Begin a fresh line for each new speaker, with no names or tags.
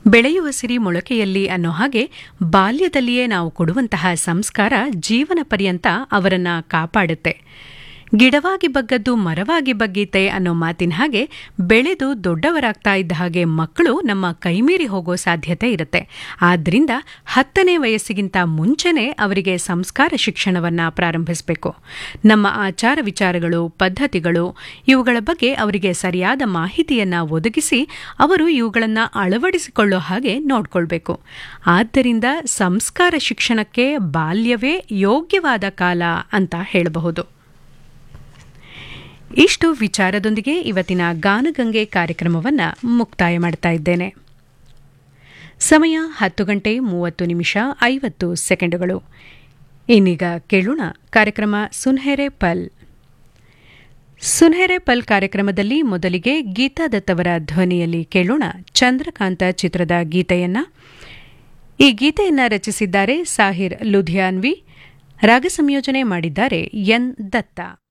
ಬೆಳೆಯುವ ಸಿರಿ ಮೊಳಕೆಯಲ್ಲಿ ಅನ್ನೋ ಹಾಗೆ ಬಾಲ್ಯದಲ್ಲಿಯೇ ನಾವು ಕೊಡುವಂತಹ ಸಂಸ್ಕಾರ ಜೀವನ ಪರ್ಯಂತ ಅವರನ್ನ ಕಾಪಾಡುತ್ತೆ ಗಿಡವಾಗಿ ಬಗ್ಗದ್ದು ಮರವಾಗಿ ಬಗ್ಗೀತೆ ಅನ್ನೋ ಮಾತಿನ ಹಾಗೆ ಬೆಳೆದು ದೊಡ್ಡವರಾಗ್ತಾ ಇದ್ದ ಹಾಗೆ ಮಕ್ಕಳು ನಮ್ಮ ಕೈಮೀರಿ ಹೋಗೋ ಸಾಧ್ಯತೆ ಇರುತ್ತೆ ಆದ್ರಿಂದ ಹತ್ತನೇ ವಯಸ್ಸಿಗಿಂತ ಮುಂಚೆನೇ ಅವರಿಗೆ ಸಂಸ್ಕಾರ ಶಿಕ್ಷಣವನ್ನ ಪ್ರಾರಂಭಿಸಬೇಕು ನಮ್ಮ ಆಚಾರ ವಿಚಾರಗಳು ಪದ್ಧತಿಗಳು ಇವುಗಳ ಬಗ್ಗೆ ಅವರಿಗೆ ಸರಿಯಾದ ಮಾಹಿತಿಯನ್ನ ಒದಗಿಸಿ ಅವರು ಇವುಗಳನ್ನ ಅಳವಡಿಸಿಕೊಳ್ಳೋ ಹಾಗೆ ನೋಡ್ಕೊಳ್ಬೇಕು ಆದ್ದರಿಂದ ಸಂಸ್ಕಾರ ಶಿಕ್ಷಣಕ್ಕೆ ಬಾಲ್ಯವೇ ಯೋಗ್ಯವಾದ ಕಾಲ ಅಂತ ಹೇಳಬಹುದು ಇಷ್ಟು ವಿಚಾರದೊಂದಿಗೆ ಇವತ್ತಿನ ಗಾನಗಂಗೆ ಕಾರ್ಯಕ್ರಮವನ್ನು ಮುಕ್ತಾಯ ಮಾಡ್ತಾ ಇದ್ದೇನೆ ಸಮಯ ಹತ್ತು ಗಂಟೆ ಮೂವತ್ತು ನಿಮಿಷ ಐವತ್ತು ಸೆಕೆಂಡುಗಳು ಇನ್ನೀಗ ಕೇಳೋಣ ಕಾರ್ಯಕ್ರಮ ಸುನ್ಹೆರೆ ಪಲ್ ಸುನ್ಹೆರೆ ಪಲ್ ಕಾರ್ಯಕ್ರಮದಲ್ಲಿ ಮೊದಲಿಗೆ ಗೀತಾ ದತ್ತವರ ಧ್ವನಿಯಲ್ಲಿ ಕೇಳೋಣ ಚಂದ್ರಕಾಂತ ಚಿತ್ರದ ಗೀತೆಯನ್ನ ಈ ಗೀತೆಯನ್ನ ರಚಿಸಿದ್ದಾರೆ ಸಾಹಿರ್ ಲುಧಿಯಾನ್ವಿ ರಾಗ ಸಂಯೋಜನೆ ಮಾಡಿದ್ದಾರೆ ಎನ್ ದತ್ತ